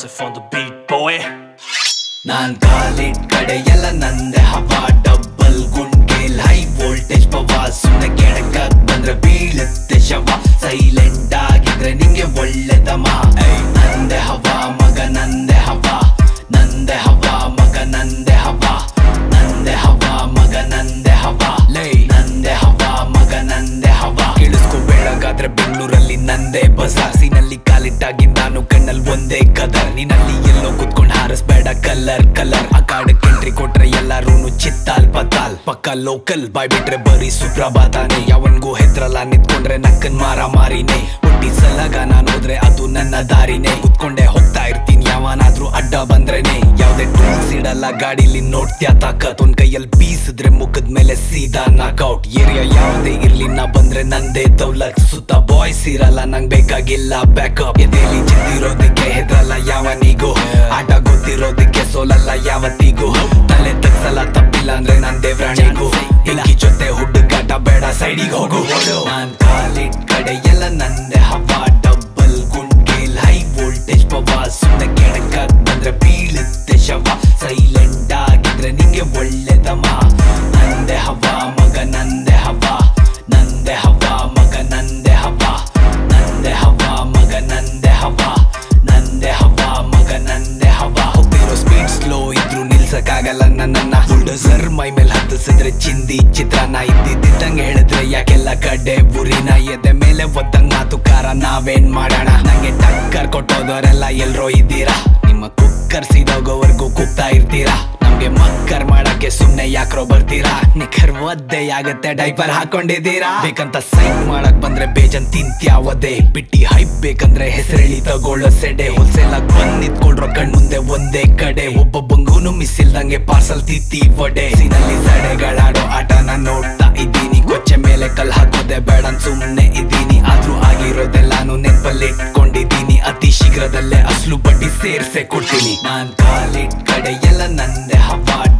Joseph on the beat, boy. ನಾನ್ ಕಾಲಿಟ್ ಕಡೆ ಎಲ್ಲ ನಂದೆ ಹವಾ ಡಬ್ಬಲ್ ಗುಂಡ್ಗೇಲ್ ಹೈ ವೋಲ್ಟೇಜ್ ಪವ ಸುಮ್ನೆ ಕೆಳಕಕ್ ಬಂದ್ರೆ ಬೀಳುತ್ತೆ ಶವ ಸೈಲೆಂಟ್ ಆಗಿದ್ರೆ ನಿಂಗೆ ಒಳ್ಳೆದಮ್ಮ ಏಯ್, ನಂದೆ ಹವಾ ಮಗ ನಂದೆ ಹವಾ ನಂದೆ ಹವಾ ಮಗ ನಂದೆ ಹವಾ ನಂದೆ ಹವಾ ಮಗ ನಂದೆ ಹವಾ ಲೈ ನಂದೆ ಹವಾ ಮಗ ನಂದೆ ಹವಾ ಕೇಳಿಸ್ಕೊ ಬೆಳಗಾದ್ರೆ ಬೆಂಗಳೂರಲ್ಲಿ ನಂದೆ ಬಸಾಸಿನಲ್ಲಿ ಕಾಲಿಟ್ಟಾಗಿ ನಾನು ಕಣ್ಣಲ್ಲಿ ಒಂದೇ ಕದರ್ ನೀನಲ್ಲಿ ಎಲ್ಲೋ ಕುತ್ಕೊಂಡ್ ಹಾರಿಸ್ಬೇಡ ಕಲರ್ ಕಲರ್ ಆ ಕಾಡಕ್ಕೆ ಎಂಟ್ರಿ ಕೊಟ್ರೆ ಎಲ್ಲಾರೂನು ಚಿತ್ತಾಲ್ ಪತಾಲ್ ಪಕ್ಕ ಲೋಕಲ್ ಬಾಯ್ ಬಿಟ್ರೆ ಬರೀ ಸುಪ್ರಭಾತಾನೆ ಯಾವನ್ಗೂ ಹೆದ್ರಲ್ಲ ನಿಂತ್ಕೊಂಡ್ರೆ ನಕ್ಕನ್ ಮಾರ ಮಾರಿನೇ ಹುಟ್ಟಿ ಸಲಗ ನಾನು ಹೋದ್ರೆ ಅದು ನನ್ನ ದಾರಿನೇ ಕುತ್ಕೊಂಡೆ ಹೋಗ್ತಾ ಇರ್ತೀನಿ ಯಾವನಾದ್ರೂ ಅಡ್ಡ ಬಂದ್ರೇನೆ ಯಾವ್ದೇ ಟೂಲ್ಸ್ ಇಡಲ್ಲ ಗಾಡಿಲಿ ನೋಡ್ತ್ಯಾ ತಾಕತ್ ಒಂದ್ ಕೈಯಲ್ಲಿ ಬೀಸಿದ್ರೆ ಮುಖದ ಮೇಲೆ ಸೀದಾ ನಾಕ್ಔಟ್ ಏರಿಯಾ ಯಾವ್ದೇ ಇರ್ಲಿ ನಾ ಬಂದ್ರೆ ನಂದೇ ದೌಲತ್ ಸುತ್ತ ಬಾಯ್ಸ್ ಇರಲ್ಲ ನಂಗ್ ಬೇಕಾಗಿಲ್ಲ ಬ್ಯಾಕಪ್ ಎದೆಲಿ ಚಿತ್ತಿರೋದಕ್ಕೆ ಹೆದ್ರಲ್ಲ ಯಾವನಿಗೂ ಆಟ ಗೊತ್ತಿರೋದಕ್ಕೆ ಸೋಲಲ್ಲ ಯಾವತ್ತಿಗೂ ತಲೆ ತಗ್ಸಲ್ಲ ತಪ್ಪಿಲ್ಲ ಅಂದ್ರೆ ನಾನ್ ದೇವ್ರಾಣಿಗೂ ಹಿಂಗಿ ಜೊತೆ ಹುಡುಗಾಟ ಬೇಡ ಸೈಡಿಗೆ ಹೋಗು ನಾನ್ ಕಾಲಿಟ್ ಕಡೆ ಎಲ್ಲ ನಂದೆ ಹವಾ ಡಬ್ಬಲ್ ಗುಂಡ್ಗೇಲ್ ಹೈ ವೋಲ್ಟೇಜ್ ಪವ ಸುಮ್ನೆ ಕೆಣಕಕ್ ಬಂದ್ರೆ ಬೀಳುತ್ತೆ ಶವ ಸೈಲೆಂಟ್ ಆಗಿದ್ರೆ ನಿಂಗೆ ಒಳ್ಳೆದಮ್ಮ ನಂದೆ ಹವಾ ಮಗ ನಂದೆ ಹವಾ ನಂದೆ ಹವಾ ಮಗ ನಂದೆ ಹವಾ ನಂದೆ ಹವಾ ಮಗ ನಂದೆ ಹವಾ ನಂದೆ ಹವಾ ಮಗ ನಂದೆ ಹವಾ ಹೋಗ್ತಿರೋ ಸ್ಪೀಡ್ ಸ್ಲೋ ಇದ್ರು ನಿಲ್ಸಕ್ಕಾಗಲ್ಲ ನನ್ನನ್ನ ಬುಲ್ಡೋಸರ್ ಮೈ ಮೇಲೆ ಹತ್ತಿಸಿದ್ರೆ ಚಿಂದಿ ಚಿತ್ರಾನ ಇದ್ದಿದ್ದಂಗೆ ಹೇಳಿದ್ರೆ ಯಾಕೆಲ್ಲ ಕಡೆ ಬುರಿನ ಎದೆ ಮೇಲೆ ಒದ್ದಂಗ್ ಮಾತುಕಾರ ನಾವೇನ್ ಮಾಡೋಣ ನಂಗೆ ಟಕ್ಕರ್ ಕೊಟ್ಟೋದವರೆಲ್ಲ ಎಲ್ರೋ ಇದ್ದೀರಾ ನಿಮ್ಮ ಕುಕ್ಕರ್ ಸಿದೋಗೋವರೆಗೂ ಕೂಗ್ತಾ ಇರ್ತೀರಾ ನಮ್ಗೆ ಮಕ್ಕರ್ ಮಾಡಕ್ಕೆ ಸುಮ್ನೆ ಯಾಕ್ರೋ ಬರ್ತೀರಾ ನಿಖರ್ ಒದ್ದೆ ಆಗತ್ತೆ ಡೈಪರ್ ಹಾಕೊಂಡಿದ್ದೀರಾ ಬೇಕಂತ ಸೈಕ್ ಮಾಡಕ್ ಬಂದ್ರೆ ಬೇಜನ್ ತಿಂತ್ಯಾವದೆ ಬಿಟ್ಟಿ ಹೈಪ್ ಬೇಕಂದ್ರೆ ಹೆಸರೇಳಿ ತಗೊಳ್ಳೋ ಸೆಡೆ ಹೋಲ್ಸೇಲ್ ಆಗಿ ಬಂದ್ ನಿಂತ್ಕೊಳ್ರೋ ಕಣ್ ಮುಂದೆ ಒಂದೇ ಕಡೆ ಒಬ್ಬೊಬ್ಬಂಗೂನು ಮಿಸ್ ಇಲ್ದಂಗೆ ಪಾರ್ಸಲ್ ತಿತ್ತಿ ಒಡೆ ಸಿನಲ್ಲಿ ಸಡೆಗಳಾಡೋ ಆಟನ ನೋಡ್ತಾ ಇದ್ದೀನಿ ಕೊಚ್ಚೆ ಮೇಲೆ ಕಲ್ ಹಾಕೋದೆ ಬೇಡ ಸುಮ್ನೆ ಇದ್ದೀನಿ ಆದ್ರೂ ಆಗಿರೋದೆಲ್ಲಾನು ನೆನ್ಪಲ್ಲಿ ಇಟ್ಕೊಂಡಿದ್ದೀನಿ ಅತಿ ಶೀಘ್ರದಲ್ಲೇ ಅಸ್ಲು ಬಡ್ಡಿ ಸೇರ್ಸೆ ಕೊಡ್ತೀನಿ ನಾನ್ ಕಾಲಿಟ್ ಕಡೆ ಎಲ್ಲ ನಂದೆ ಹವಾ